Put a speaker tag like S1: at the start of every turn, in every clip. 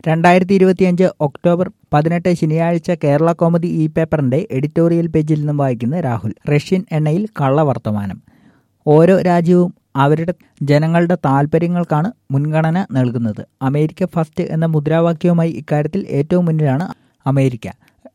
S1: രണ്ടായിരത്തി ഇരുപത്തിയഞ്ച് ഒക്ടോബർ പതിനെട്ട് ശനിയാഴ്ച കേരള കോമഡി ഇ പേപ്പറിന്റെ എഡിറ്റോറിയൽ പേജിൽ നിന്നും വായിക്കുന്ന രാഹുൽ റഷ്യൻ എണ്ണയിൽ കള്ളവർത്തമാനം ഓരോ രാജ്യവും അവരുടെ ജനങ്ങളുടെ താൽപ്പര്യങ്ങൾക്കാണ് മുൻഗണന നൽകുന്നത് അമേരിക്ക ഫസ്റ്റ് എന്ന മുദ്രാവാക്യവുമായി ഇക്കാര്യത്തിൽ ഏറ്റവും മുന്നിലാണ് അമേരിക്ക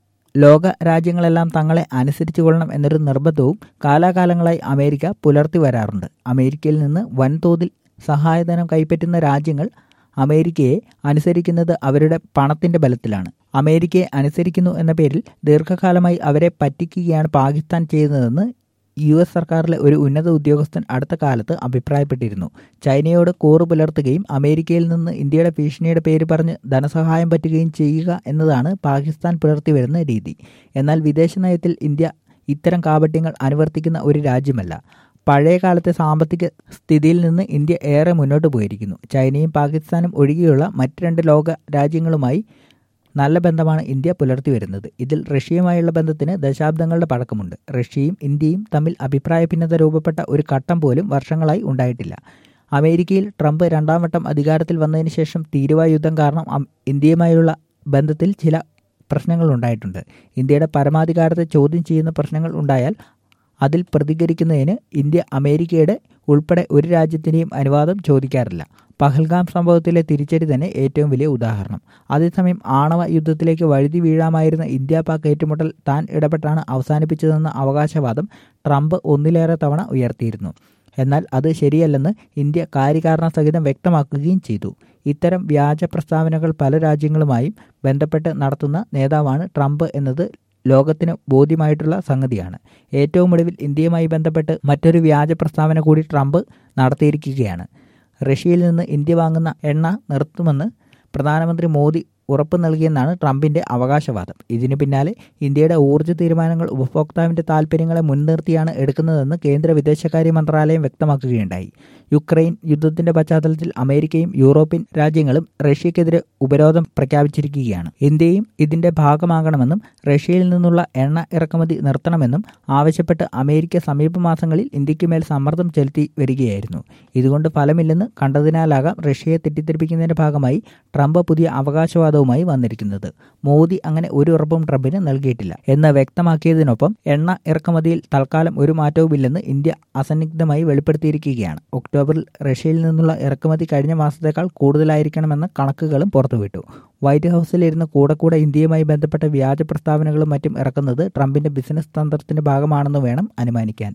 S1: ലോക രാജ്യങ്ങളെല്ലാം തങ്ങളെ അനുസരിച്ചു കൊള്ളണം എന്നൊരു നിർബന്ധവും കാലാകാലങ്ങളായി അമേരിക്ക പുലർത്തി വരാറുണ്ട് അമേരിക്കയിൽ നിന്ന് വൻതോതിൽ സഹായധനം കൈപ്പറ്റുന്ന രാജ്യങ്ങൾ അമേരിക്കയെ അനുസരിക്കുന്നത് അവരുടെ പണത്തിന്റെ ബലത്തിലാണ് അമേരിക്കയെ അനുസരിക്കുന്നു എന്ന പേരിൽ ദീർഘകാലമായി അവരെ പറ്റിക്കുകയാണ് പാകിസ്ഥാൻ ചെയ്യുന്നതെന്ന് യു എസ് സർക്കാരിലെ ഒരു ഉന്നത ഉദ്യോഗസ്ഥൻ അടുത്ത കാലത്ത് അഭിപ്രായപ്പെട്ടിരുന്നു ചൈനയോട് കൂറു പുലർത്തുകയും അമേരിക്കയിൽ നിന്ന് ഇന്ത്യയുടെ ഭീഷണിയുടെ പേര് പറഞ്ഞ് ധനസഹായം പറ്റുകയും ചെയ്യുക എന്നതാണ് പാകിസ്ഥാൻ പുലർത്തി വരുന്ന രീതി എന്നാൽ വിദേശ നയത്തിൽ ഇന്ത്യ ഇത്തരം കാപട്യങ്ങൾ അനുവർത്തിക്കുന്ന ഒരു രാജ്യമല്ല പഴയ കാലത്തെ സാമ്പത്തിക സ്ഥിതിയിൽ നിന്ന് ഇന്ത്യ ഏറെ മുന്നോട്ട് പോയിരിക്കുന്നു ചൈനയും പാകിസ്ഥാനും ഒഴികെയുള്ള മറ്റ് രണ്ട് ലോക രാജ്യങ്ങളുമായി നല്ല ബന്ധമാണ് ഇന്ത്യ പുലർത്തി വരുന്നത് ഇതിൽ റഷ്യയുമായുള്ള ബന്ധത്തിന് ദശാബ്ദങ്ങളുടെ പഴക്കമുണ്ട് റഷ്യയും ഇന്ത്യയും തമ്മിൽ അഭിപ്രായ ഭിന്നത രൂപപ്പെട്ട ഒരു ഘട്ടം പോലും വർഷങ്ങളായി ഉണ്ടായിട്ടില്ല അമേരിക്കയിൽ ട്രംപ് രണ്ടാം വട്ടം അധികാരത്തിൽ വന്നതിന് ശേഷം തീരുവ യുദ്ധം കാരണം ഇന്ത്യയുമായുള്ള ബന്ധത്തിൽ ചില പ്രശ്നങ്ങൾ ഉണ്ടായിട്ടുണ്ട് ഇന്ത്യയുടെ പരമാധികാരത്തെ ചോദ്യം ചെയ്യുന്ന പ്രശ്നങ്ങൾ ഉണ്ടായാൽ അതിൽ പ്രതികരിക്കുന്നതിന് ഇന്ത്യ അമേരിക്കയുടെ ഉൾപ്പെടെ ഒരു രാജ്യത്തിൻ്റെയും അനുവാദം ചോദിക്കാറില്ല പഹൽഗാം സംഭവത്തിലെ തിരിച്ചടി തന്നെ ഏറ്റവും വലിയ ഉദാഹരണം അതേസമയം ആണവ യുദ്ധത്തിലേക്ക് വഴുതി വീഴാമായിരുന്ന ഇന്ത്യ പാക് ഏറ്റുമുട്ടൽ താൻ ഇടപെട്ടാണ് അവസാനിപ്പിച്ചതെന്ന അവകാശവാദം ട്രംപ് ഒന്നിലേറെ തവണ ഉയർത്തിയിരുന്നു എന്നാൽ അത് ശരിയല്ലെന്ന് ഇന്ത്യ കാര്യകാരണ സഹിതം വ്യക്തമാക്കുകയും ചെയ്തു ഇത്തരം വ്യാജ പ്രസ്താവനകൾ പല രാജ്യങ്ങളുമായും ബന്ധപ്പെട്ട് നടത്തുന്ന നേതാവാണ് ട്രംപ് എന്നത് ലോകത്തിന് ബോധ്യമായിട്ടുള്ള സംഗതിയാണ് ഏറ്റവും ഒടുവിൽ ഇന്ത്യയുമായി ബന്ധപ്പെട്ട് മറ്റൊരു വ്യാജ പ്രസ്താവന കൂടി ട്രംപ് നടത്തിയിരിക്കുകയാണ് റഷ്യയിൽ നിന്ന് ഇന്ത്യ വാങ്ങുന്ന എണ്ണ നിർത്തുമെന്ന് പ്രധാനമന്ത്രി മോദി ഉറപ്പ് നൽകിയെന്നാണ് ട്രംപിന്റെ അവകാശവാദം ഇതിനു പിന്നാലെ ഇന്ത്യയുടെ ഊർജ്ജ തീരുമാനങ്ങൾ ഉപഭോക്താവിന്റെ താൽപ്പര്യങ്ങളെ മുൻനിർത്തിയാണ് എടുക്കുന്നതെന്ന് കേന്ദ്ര വിദേശകാര്യ മന്ത്രാലയം വ്യക്തമാക്കുകയുണ്ടായി യുക്രൈൻ യുദ്ധത്തിന്റെ പശ്ചാത്തലത്തിൽ അമേരിക്കയും യൂറോപ്യൻ രാജ്യങ്ങളും റഷ്യക്കെതിരെ ഉപരോധം പ്രഖ്യാപിച്ചിരിക്കുകയാണ് ഇന്ത്യയും ഇതിന്റെ ഭാഗമാകണമെന്നും റഷ്യയിൽ നിന്നുള്ള എണ്ണ ഇറക്കുമതി നിർത്തണമെന്നും ആവശ്യപ്പെട്ട് അമേരിക്ക സമീപ മാസങ്ങളിൽ ഇന്ത്യക്ക് മേൽ സമ്മർദ്ദം ചെലുത്തി വരികയായിരുന്നു ഇതുകൊണ്ട് ഫലമില്ലെന്ന് കണ്ടതിനാലാകാം റഷ്യയെ തെറ്റിദ്ധരിപ്പിക്കുന്നതിന്റെ ഭാഗമായി ട്രംപ് പുതിയ അവകാശവാദവുമായി വന്നിരിക്കുന്നത് മോദി അങ്ങനെ ഒരു ഉറപ്പും ട്രംപിന് നൽകിയിട്ടില്ല എന്ന് വ്യക്തമാക്കിയതിനൊപ്പം എണ്ണ ഇറക്കുമതിയിൽ തൽക്കാലം ഒരു മാറ്റവുമില്ലെന്ന് ഇന്ത്യ അസന്നിഗ്ധമായി വെളിപ്പെടുത്തിയിരിക്കുകയാണ് ഒക്ടോബറിൽ റഷ്യയിൽ നിന്നുള്ള ഇറക്കുമതി കഴിഞ്ഞ മാസത്തേക്കാൾ കൂടുതലായിരിക്കണമെന്ന കണക്കുകളും പുറത്തുവിട്ടു വൈറ്റ് ഹൌസിലിരുന്ന് കൂടെ കൂടെ ഇന്ത്യയുമായി ബന്ധപ്പെട്ട വ്യാജ പ്രസ്താവനകളും മറ്റും ഇറക്കുന്നത് ട്രംപിന്റെ ബിസിനസ് തന്ത്രത്തിന്റെ ഭാഗമാണെന്ന് വേണം അനുമാനിക്കാൻ